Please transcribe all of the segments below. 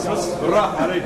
بالراحه عليك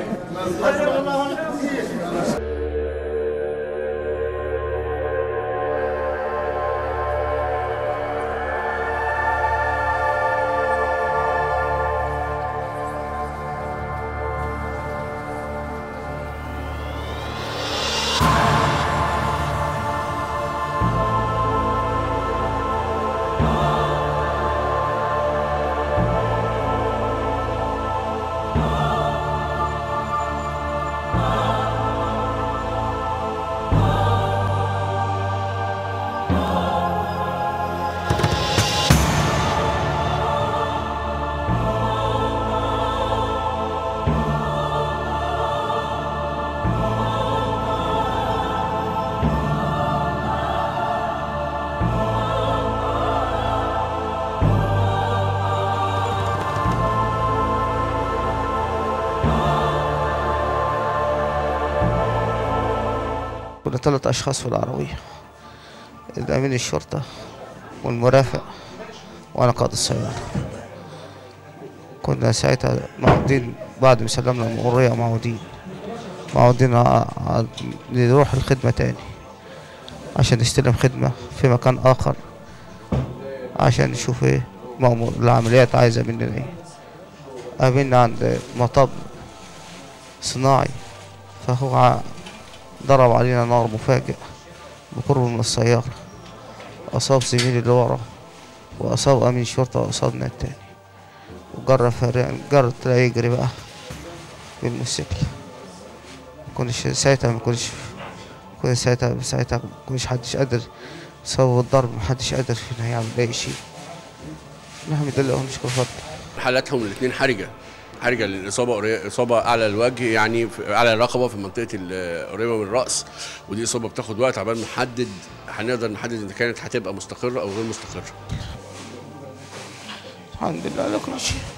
كنا ثلاث أشخاص في العربية الأمين الشرطة والمرافق وأنا قائد السيارة كنا ساعتها معودين بعد ما سلمنا المأمورية معودين معودين ع- ع- نروح الخدمة تاني عشان نستلم خدمة في مكان آخر عشان نشوف ايه مأمور العمليات عايزة مننا ايه قابلنا عند مطب صناعي فهو ع- ضرب علينا نار مفاجئ بقرب من السيارة أصاب زميلي اللي ورا وأصاب أمين شرطة وأصابنا التاني وجرى فريق جرى طلع يجري بقى بالموتوسيكل مكنش ساعتها مكنش كنا ساعتها ساعتها مكنش حدش قادر بسبب الضرب محدش قادر فينا يعمل أي شيء الحمد لله ونشكر فضله حالاتهم الاثنين حرجه حرجه للاصابه قري- اصابه على الوجه يعني في- على الرقبه في منطقه ال- قريبه من الراس ودي اصابه بتاخد وقت عبال ما نحدد هنقدر نحدد اذا كانت هتبقى مستقره او غير مستقره الحمد لله على كل شيء